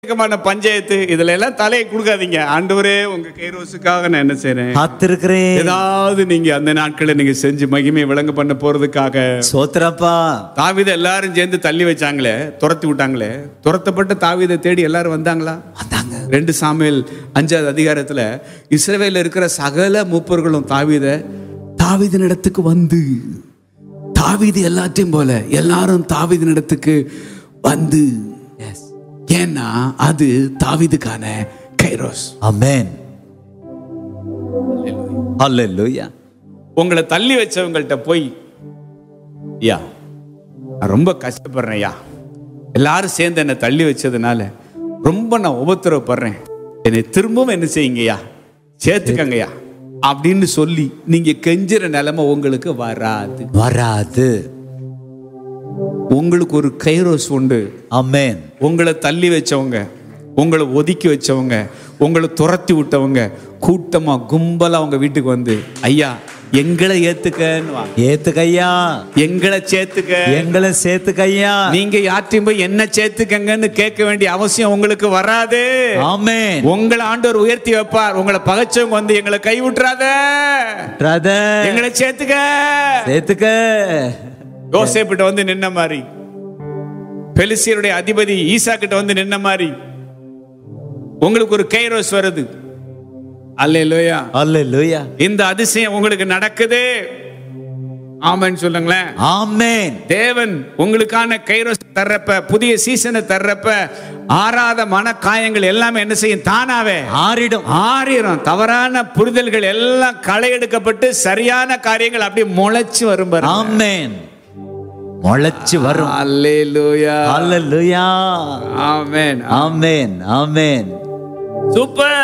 எக்கச்சக்கமான பஞ்சாயத்து இதுல எல்லாம் தலையை கொடுக்காதீங்க ஆண்டவரே உங்க கைரோசுக்காக நான் என்ன செய்றேன் காத்திருக்கிறேன் ஏதாவது நீங்க அந்த நாட்களை நீங்க செஞ்சு மகிமை விளங்க பண்ண போறதுக்காக சோத்திரப்பா தாவீதை எல்லாரும் சேர்ந்து தள்ளி வச்சாங்களே துரத்தி விட்டாங்களே துரத்தப்பட்ட தாவீதை தேடி எல்லாரும் வந்தாங்களா வந்தாங்க ரெண்டு சாமுவேல் அஞ்சாவது அதிகாரத்துல இஸ்ரவேல்ல இருக்கிற சகல மூப்பர்களும் தாவீத தாவீதின் இடத்துக்கு வந்து தாவீது எல்லாத்தையும் போல எல்லாரும் தாவீதின் இடத்துக்கு வந்து ஏன்னா அது தாவீதுக்கான கைரோஸ் அமேன் ஹalleluya உங்களை தள்ளி வச்சவங்கள்ட்ட போய் யா நான் ரொம்ப கஷ்டப்படுறேன் ஐயா எல்லாரும் சேர்ந்து என்னை தள்ளி வச்சதுனால ரொம்ப நான் உபத்திரவப்படுறேன் என்னை திரும்பவும் என்ன செய்யுங்கய்யா சேர்த்துக்கங்கய்யா அப்படின்னு சொல்லி நீங்க கெஞ்சுற நிலைமை உங்களுக்கு வராது வராது உங்களுக்கு ஒரு கைரோஸ் உண்டு அமேன் உங்களை தள்ளி வச்சவங்க உங்களை ஒதுக்கி வச்சவங்க உங்களை துரத்தி விட்டவங்க கூட்டமா கும்பலா உங்க வீட்டுக்கு வந்து ஐயா எங்களை ஏத்துக்கன்னு வாங்க. ஏத்துக்கையா எங்களை சேர்த்துக்க எங்களை சேர்த்துக்கையா நீங்க யார்ட்டையும் போய் என்ன சேர்த்துக்கங்கன்னு கேட்க வேண்டிய அவசியம் உங்களுக்கு வராது ஆமென் உங்களை ஆண்டவர் உயர்த்தி வைப்பார் உங்களை பகைச்சவங்க வந்து எங்களை கை விட்டுறாத பிரதர் எங்களை சேர்த்துக்க சேர்த்துக்க யோசேப்பிட்ட வந்து நின்ன மாதிரி பெலிசியருடைய அதிபதி ஈசா கிட்ட வந்து நின்ன மாதிரி உங்களுக்கு ஒரு கைரோஸ் வருது அல்லேலூயா ஹalleluya இந்த அதிசயம் உங்களுக்கு நடக்குது ஆமென்னு சொல்லுங்களேன் ஆமென் தேவன் உங்களுக்கான கைரோஸ் தர்றப்ப புதிய சீசனை தர்றப்ப ஆறாத மன காயங்கள் எல்லாமே என்ன செய்யும் தானாவே ஆறிடும் ஆறிரும் தவறான புரிதல்கள் எல்லாம் களை எடுக்கப்பட்டு சரியான காரியங்கள் அப்படியே முளைச்சு வரும் பாருங்க. ஆமென் முளைச்சு வரும் அல்லேலூயா ஹalleluya ஆமென் ஆமென் ஆமென் சூப்பர்